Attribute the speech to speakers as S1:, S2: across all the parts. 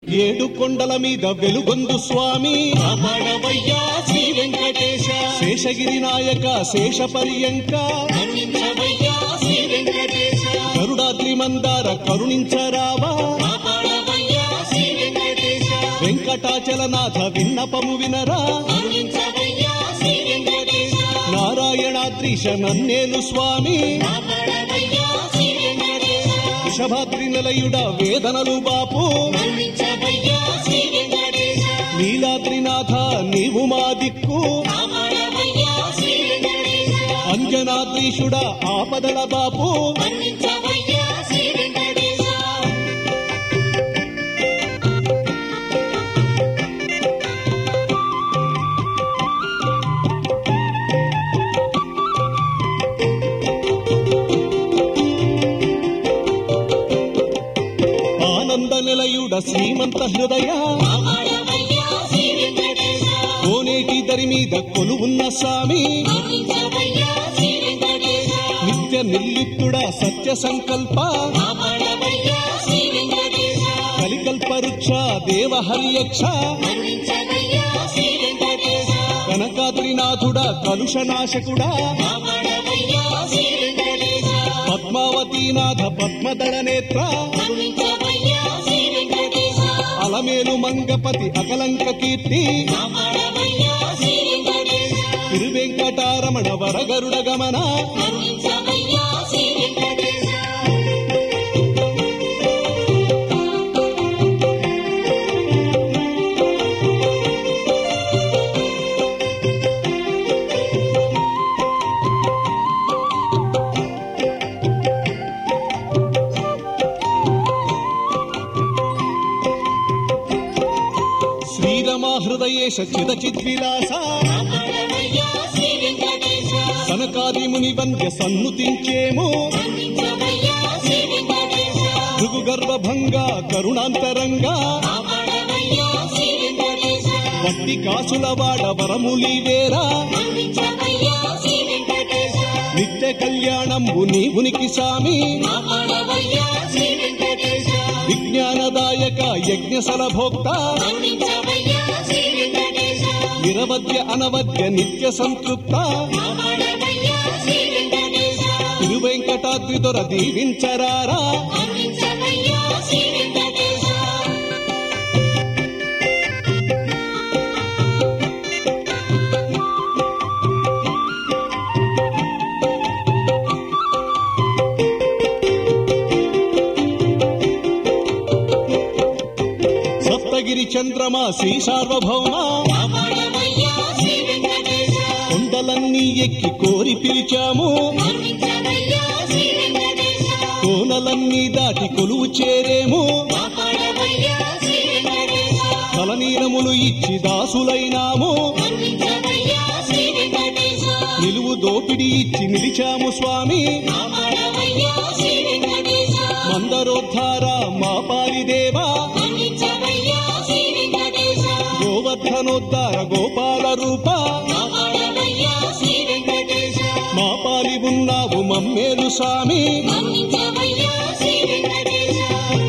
S1: ఏడు కొండల మీద వెలుగొందు స్వామి
S2: కాపాడవయ్యా శ్రీ వెంకటేశ
S1: శేషగిరి నాయక శేష పర్యంక
S2: కరుణించవయ్యా శ్రీ వెంకటేశ
S1: గరుడాద్రి మందార కరుణించరావా
S2: కాపాడవయ్యా శ్రీ వెంకటేశ
S1: వెంకటాచలనాథ విన్నపము వినరా
S2: కరుణించవయ్యా శ్రీ వెంకటేశ
S1: నారాయణాద్రీశ నన్నేలు స్వామి
S2: కాపాడవయ్యా శ్రీ వెంకటేశ
S1: వృషభాద్రి నిలయుడ వేదనలు బాపు
S2: కరుణించవయ్యా శ్రీ వెంకటేశ
S1: నీలాద్రినాథ నీవు మా దిక్కు
S2: కాపాడవయ్యా శ్రీ వెంకటేశ
S1: అంజనాద్రీషుడ ఆపదల బాపు
S2: కరుణించవయ్యా శ్రీ వెంకటేశ
S1: ఆనంద నిలయుడ శ్రీమంత హృదయ
S2: కాపాడవయ్యా శ్రీ వెంకటేశ
S1: కోనేటి దరి మీద కొలువున్న స్వామి
S2: కరుణించవయ్యా శ్రీ వెంకటేశ
S1: నిత్య నిర్లిప్తుడ సత్య సంకల్ప
S2: కాపాడవయ్యా శ్రీ వెంకటేశ
S1: కలికల్ప వృక్ష దేవ హరియక్ష
S2: కరుణించవయ్యా శ్రీ వెంకటేశ
S1: కనకాద్రినాథుడ కలుషనాశకుడా
S2: కాపాడవయ్యా శ్రీ వెంకటేశ
S1: పద్మావతీనాథ పద్మదళ నేత్ర
S2: కరుణించవయ్యా శ్రీ వెంకటేశ
S1: అలమేలు మంగపతి అకలంక కీర్తి
S2: కాపాడవయ్యా శ్రీ వెంకటేశ
S1: తిరువెంకటారమణ వరగరుడ గమన
S2: కరుణించవయ్యా శ్రీ వెంకటేశ
S1: శ్రీరమా హృదయేశ చిదచిద్విలాస
S2: కాపాడవయ్యా శ్రీ వెంకటేశ
S1: సనకాది ముని వంద్య సన్నుతించేము
S2: కరుణించవయ్యా శ్రీ వెంకటేశ
S1: భృగు గర్భభంగ కరుణాంతరంగా
S2: కాపాడవయ్యా శ్రీ వెంకటేశ
S1: వట్టి కాసుల వాడ వరములీవేరా
S2: కరుణించవయ్యా శ్రీ వెంకటేశ
S1: నిత్య కళ్యాణంబు నీ ఉనికి సామి
S2: కాపాడవయ్యా శ్రీ వెంకటేశ
S1: విజ్ఞానదాయక యజ్ఞ సలభోక్త
S2: కరుణించవయ్యా శ్రీ వెంకటేశ
S1: నిరవద్య అనవద్య నిత్య సంతృప్త
S2: కాపాడవయ్యా శ్రీ వెంకటేశ
S1: తిరువెంకటాద్రి దొర దీవించరారా
S2: కరుణించవయ్యా శ్రీ వెంకటేశ
S1: సప్తగిరి చంద్రమా శ్రీ సార్వభౌమ
S2: కాపాడవయ్యా శ్రీ వెంకటేశ
S1: కొండలన్నీ ఎక్కి కోరి పిలిచాము
S2: కరుణించవయ్యా శ్రీ వెంకటేశ
S1: కోనలన్నీ దాటి కొలువు చేరేము
S2: కాపాడవయ్యా శ్రీ వెంకటేశ
S1: తలనీలములు ఇచ్చి దాసులైనాము
S2: కరుణించవయ్యా శ్రీ వెంకటేశ
S1: నిలువు దోపిడి ఇచ్చి నిలిచాము స్వామి
S2: కాపాడవయ్యా శ్రీ వెంకటేశ
S1: మందరోద్ధార మా పారిదేవా
S2: కరుణించవయ్యా శ్రీ వెంకటేశ
S1: గోవర్ధనోద్ధార గోపాల రూప
S2: కాపాడవయ్యా శ్రీ వెంకటేశ
S1: మా పాలి ఉన్నావు మమ్మేలు స్వామి
S2: కరుణించవయ్యా శ్రీ వెంకటేశ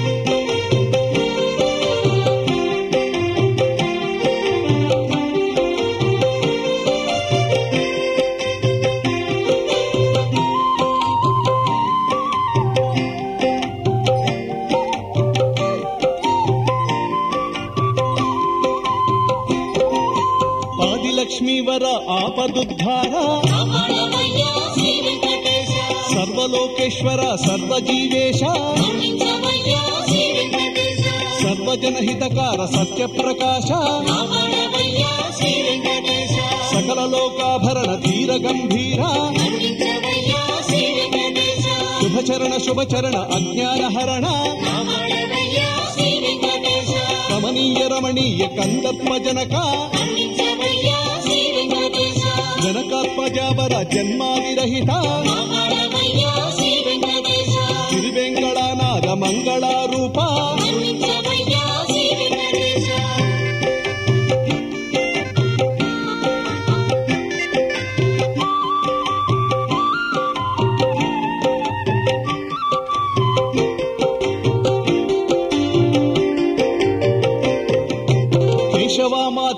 S1: ఆదిలక్ష్మీ వర ఆపదుద్ధార
S2: కాపాడవయ్యా శ్రీ వెంకటేశ
S1: సర్వలోకేశ్వర సర్వజీవేశ
S2: కరుణించవయ్యా శ్రీ వెంకటేశ
S1: సర్వజనహితకార సత్యప్రకాశ
S2: కాపాడవయ్యా శ్రీ వెంకటేశ
S1: సకల లోకాభరణ ధీర గంభీర
S2: కరుణించవయ్యా శ్రీ వెంకటేశ
S1: శుభచరణ శుభచరణ అజ్ఞానహరణ
S2: కాపాడవయ్యా శ్రీ వెంకటేశ
S1: రమణీయ రమణీయ కందర్పజనక
S2: కరుణించవయ్యా శ్రీ వెంకటేశ
S1: జనకాత్మజావర జన్మావిరహిత
S2: కాపాడవయ్యా శ్రీ వెంకటేశ
S1: తిరువెంగళనాథ మంగళారూప
S2: కరుణించవయ్యా శ్రీ వెంకటేశ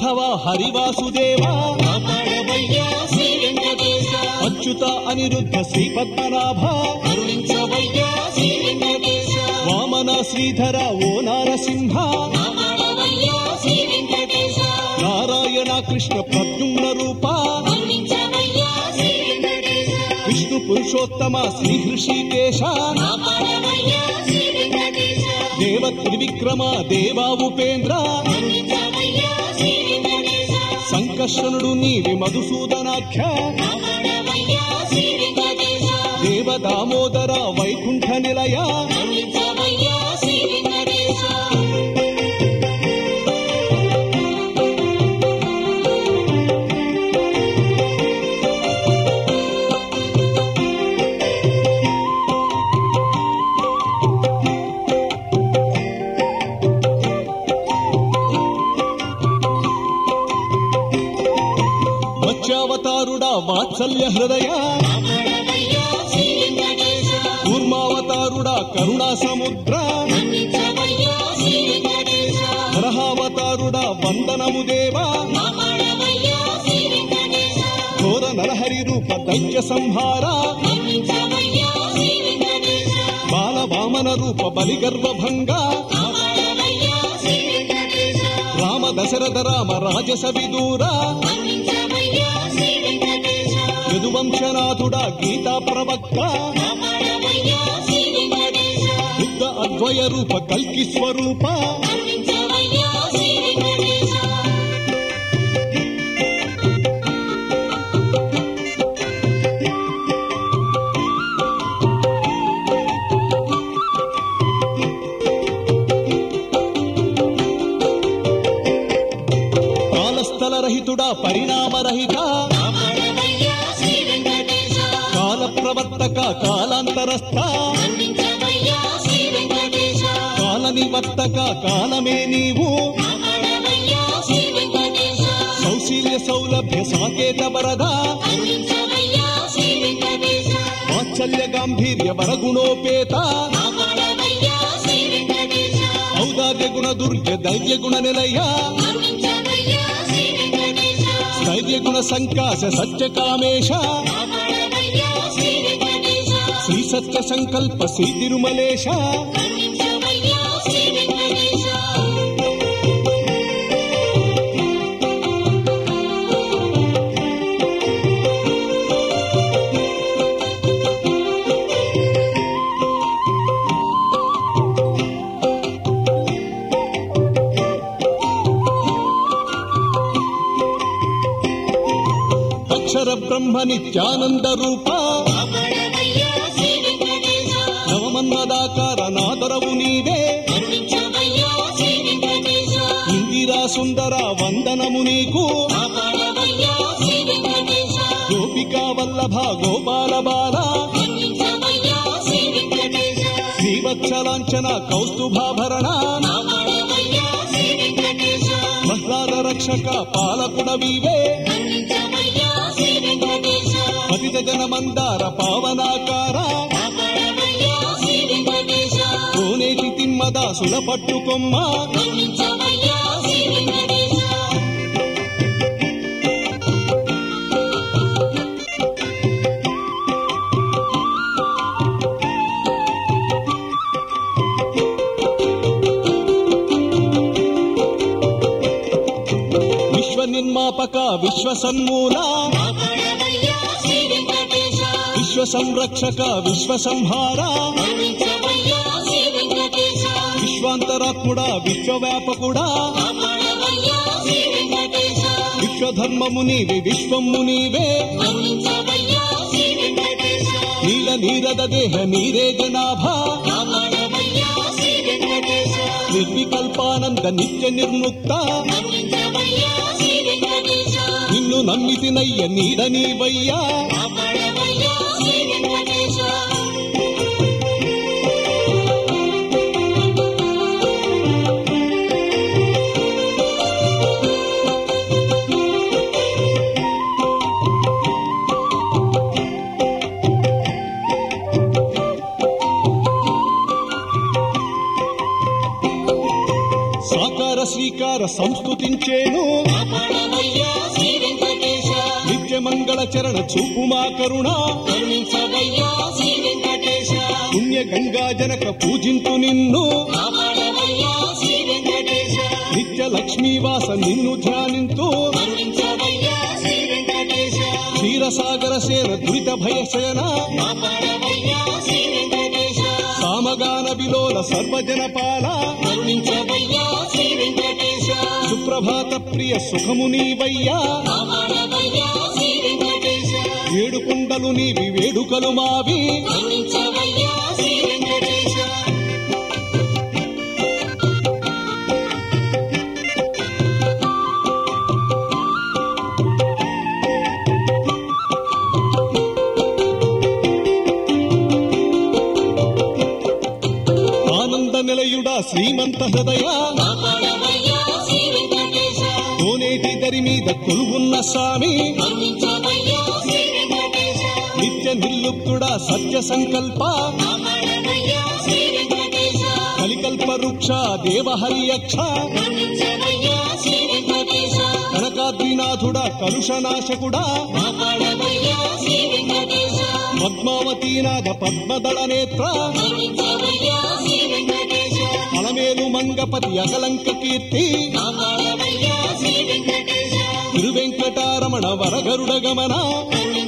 S1: మాధవ హరివాసుదేవ
S2: కాపాడవయ్యా శ్రీ వెంకటేశ
S1: అచ్యుత అనిరుద్ధ శ్రీ పద్మనాభ
S2: కరుణించవయ్యా శ్రీ వెంకటేశ
S1: వామన శ్రీధర ఓ నారసింహ
S2: కాపాడవయ్యా శ్రీ వెంకటేశ
S1: నారాయణ కృష్ణ ప్రద్యుమ్న రూప
S2: కరుణించవయ్యా శ్రీ వెంకటేశ
S1: విష్ణు పురుషోత్తమ శ్రీ హృషికేశ
S2: కాపాడవయ్యా శ్రీ వెంకటేశ
S1: దేవ త్రివిక్రమ దేవా ఉపేంద్ర
S2: కరుణించవయ్యా శ్రీ వెంకటేశ
S1: సంకర్షణుడు నీవి మధుసూదనాఖ్య
S2: కాపాడవయ్యా శ్రీ వెంకటేశ
S1: దేవ దామోదర వైకుంఠ నిలయ
S2: కరుణించవయ్యా శ్రీ వెంకటేశ
S1: మత్స్యావతారుడా వాత్సల్య హృదయ
S2: కాపాడవయ్యా శ్రీ వెంకటేశ
S1: కూర్మావతారుడా కరుణా సముద్ర
S2: కరుణించవయ్యా శ్రీ వెంకటేశ
S1: వరహావతారుడా వందనము దేవా
S2: కాపాడవయ్యా శ్రీ వెంకటేశ
S1: ఘోర నరహరి రూప దైత్య సంహార
S2: కరుణించవయ్యా శ్రీ వెంకటేశ
S1: బాల వామన రూప బలిగర్వ భంగ
S2: కాపాడవయ్యా శ్రీ వెంకటేశ
S1: రామ దశరథ రామ రాజస విదూర
S2: కరుణించవయ్యా శ్రీ వెంకటేశ
S1: యదువంశనాథుడా గీతా ప్రవక్త
S2: కాపాడవయ్యా శ్రీ వెంకటేశ
S1: బుద్ధ అద్వయ రూప కల్కి స్వరూప
S2: కరుణించవయ్యా శ్రీ వెంకటేశ
S1: కాలస్థల రహితుడా పరిణామ రహిత
S2: కాపాడవయ్యా శ్రీ వెంకటేశ
S1: కాల ప్రవర్తక కాలాంతరస్థ
S2: కరుణించవయ్యా శ్రీ వెంకటేశ
S1: కాల నివర్తక కాలమే నీవు
S2: కాపాడవయ్యా శ్రీ వెంకటేశ
S1: సౌశీల్య సౌలభ్య సాకేత వరద
S2: కరుణించవయ్యా శ్రీ వెంకటేశ
S1: వాత్సల్య గాంభీర్య వరగుణోపేత
S2: కాపాడవయ్యా శ్రీ వెంకటేశ
S1: ఔదార్య గుణ దుర్య ధైర్య గుణ నిలయ
S2: కరుణించవయ్యా శ్రీ వెంకటేశ
S1: స్థైర్య గుణ సంకాశ సత్య కామేశ
S2: కాపాడవయ్యా శ్రీ వెంకటేశ
S1: శ్రీ సత్య సంకల్ప శ్రీ తిరుమలేశ
S2: కరుణించవయ్యా శ్రీ వెంకటేశ
S1: అక్షర బ్రహ్మ నిత్యానంద రూప
S2: కాపాడవయ్యా శ్రీ వెంకటేశ
S1: నవమన్మదాకార నాదరవు నీవే
S2: కరుణించవయ్యా శ్రీ వెంకటేశ
S1: ఇందిరా సుందర వందనము నీకు
S2: కాపాడవయ్యా శ్రీ వెంకటేశ
S1: గోపికా వల్లభ గోపాల బాల
S2: కరుణించవయ్యా శ్రీ వెంకటేశ
S1: శ్రీవత్సలాంఛన కౌస్తుభాభరణ
S2: కాపాడవయ్యా శ్రీ వెంకటేశ
S1: మహ్లాద రక్షక పాలకుడ వీవే
S2: కరుణించవయ్యా శ్రీ వెంకటేశ
S1: పతిత జన మందార పావనాకార
S2: కాపాడవయ్యా శ్రీ వెంకటేశ
S1: కోనేటి తిమ్మదాసుల పట్టుకొమ్మ
S2: కరుణించవయ్యా శ్రీ వెంకటేశ
S1: విశ్వ నిర్మాపక విశ్వ సన్మూల
S2: కాపాడవయ్యా శ్రీ వెంకటేశ
S1: విశ్వ సంరక్షక విశ్వ సంహార
S2: కరుణించవయ్యా శ్రీ వెంకటేశ
S1: విశ్వాంతరాత్ముడా విశ్వవ్యాపకుడా
S2: కాపాడవయ్యా శ్రీ వెంకటేశ
S1: విశ్వధర్మము నీవి విశ్వము నీవే
S2: కరుణించవయ్యా శ్రీ వెంకటేశ
S1: నీల నీరద దేహ నీరే జనాభ
S2: కాపాడవయ్యా శ్రీ వెంకటేశ
S1: నిర్వికల్పానంద నిత్య నిర్ముక్త
S2: కరుణించవయ్యా శ్రీ వెంకటేశ
S1: నిన్ను నమ్మితినయ్య నీడ నీవయ్యా
S2: కాపాడవయ్యా శ్రీ వెంకటేశ
S1: సాకార శ్రీకార సంస్థుతించేను
S2: కాపాడవయ్యా శ్రీ వెంకటేశ
S1: నిత్య మంగళ చరణ చూపు మా కరుణ
S2: కరుణించవయ్యా శ్రీ వెంకటేశ
S1: పుణ్య గంగా జనక పూజింతు నిన్ను
S2: కాపాడవయ్యా శ్రీ వెంకటేశ
S1: నిత్య లక్ష్మీవాస నిన్ను ధ్యానింతూ
S2: కరుణించవయ్యా శ్రీ వెంకటేశ
S1: క్షీరసాగర సేన దురిత భయశయన
S2: కాపాడవయ్యా శ్రీ వెంకటేశ
S1: సామగాన విలోల సర్వజన పాల
S2: కరుణించవయ్యా శ్రీ వెంకటేశ
S1: సుప్రభాత ప్రియ సుఖము నీవయ్యా
S2: కాపాడవయ్యా శ్రీ వెంకటేశ
S1: ఏడు కుండలు నీవి వేడుకలు మావి
S2: కరుణించవయ్యా శ్రీ వెంకటేశ
S1: ఆనంద నిలయుడా శ్రీమంత హృదయ
S2: కాపాడవయ్యా శ్రీ వెంకటేశ
S1: కోనేటి దరి మీద కొలువున్న స్వామి
S2: కరుణించవయ్యా శ్రీ వెంకటేశ
S1: నిత్య నిర్లుప్తుడా సత్య సంకల్ప
S2: కాపాడవయ్యా శ్రీ వెంకటేశ
S1: కలికల్ప వృక్ష దేవహరి యక్ష
S2: కరుణించవయ్యా శ్రీ వెంకటేశ
S1: కనకాద్రినాథుడా కలుషనాశకుడా
S2: కాపాడవయ్యా శ్రీ వెంకటేశ
S1: పద్మావతీనాథ పద్మదళ నేత్ర
S2: కరుణించవయ్యా శ్రీ వెంకటేశ
S1: అలమేలు మంగపతి అకలంక కీర్తి
S2: కాపాడవయ్యా శ్రీ వెంకటేశ
S1: తిరువెంకటారమణ వరగరుడ గమన
S2: కరుణించవయ్యా